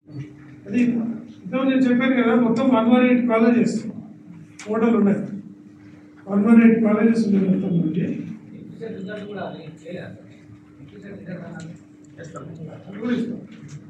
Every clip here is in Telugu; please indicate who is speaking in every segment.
Speaker 1: అది ఇంతకు నేను చెప్పాను కదా మొత్తం one one eight colleges total ఉన్నాయి వన్ వన్ ఎయిట్ కాలేజెస్ ఉన్నాయి మొత్తం మనకి అది కూడా ఇస్తాం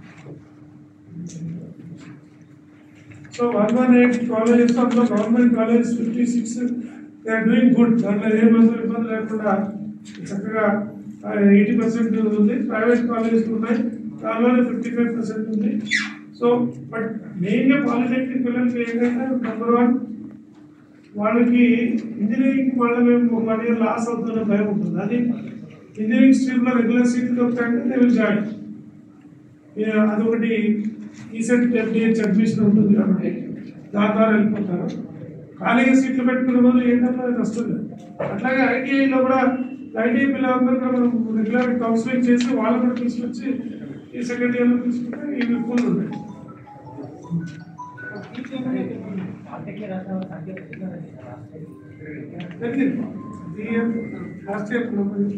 Speaker 1: so one one eight colleges అందులో government colleges fifty six they are doing good దాంట్లో ఏ మాత్రం ఇబ్బంది లేకుండా చక్కగా ఎయిటీ పర్సెంట్ ఉంది ప్రైవేట్ కాలేజెస్ ఉన్నాయి దానిలోనే ఫిఫ్టీ ఫైవ్ పర్సెంట్ ఉంది సో బట్ మెయిన్గా పాలిటెక్నిక్ పిల్లలకి ఏంటంటే నెంబర్ వన్ వాళ్ళకి ఇంజనీరింగ్ వాళ్ళ మేము వన్ ఇయర్ లాస్ అవుతున్న భయం ఉంటుంది అది ఇంజనీరింగ్ స్ట్రీమ్లో రెగ్యులర్ సీట్లు దొరుకుతాయంటే దే విల్ జాయిన్ అదొకటి ఈసెట్ ఎఫ్డిహెచ్ అడ్మిషన్ ఉంటుంది కాబట్టి దాని ద్వారా వెళ్ళిపోతారు ఖాళీగా సీట్లు పెట్టుకునే బదులు ఏంటంటే అది నష్టం లేదు అట్లాగే ఐటీఐలో కూడా ఐటీఐ పిల్లలందరూ కూడా మనం రెగ్యులర్ కౌన్సిలింగ్ చేసి వాళ్ళు కూడా తీసుకొచ్చి ఈ సెకండ్ ఇయర్లో తీసుకుంటే ఇవి ఫుల్ ఉంటాయి last year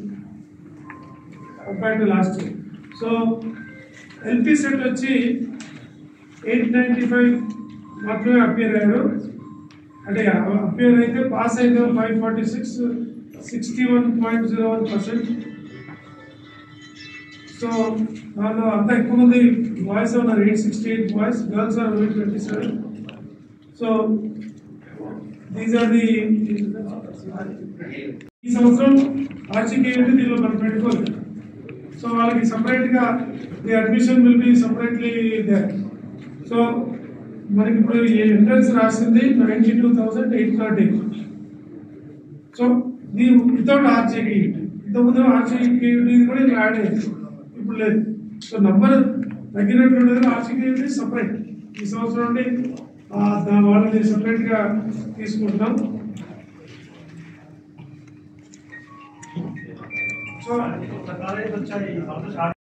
Speaker 1: compare to last year so LP CET వచ్చి ఎయిట్ నైంటీ ఫైవ్ మాత్రమే అపియర్ అయ్యారు అంటే అపియర్ అయితే పాస్ అయితే five forty six sixty one point zero one percent so దానిలో అంతా ఎక్కువ మంది బాయ్స్ ఉన్నారు eight sixty eight boys girls are eight twenty seven so these are the ఈ సంవత్సరం ఆర్చికే ఏంటి దీనిలో మనం పెట్టుకోలేదు సో వాళ్ళకి సపరేట్గా the admission will be separately there so మనకి ఇప్పుడు ఎంట్రన్స్ రాసింది ninety two thousand eight thirty so ఇది వితౌట్ ఆర్చేకి ఇంతకుముందు ఆర్చేకి కూడా ఇది యాడ్ అయ్యింది ఇప్పుడు లేదు సో నంబర్ తగ్గినట్టు ఆర్చేకి సపరేట్ ఈ సంవత్సరం నుండి ఆ, దా- వాళ్ళని సపరేట్గా తీసుకుంటున్నాం సో
Speaker 2: కాలేజ్ వచ్చాయి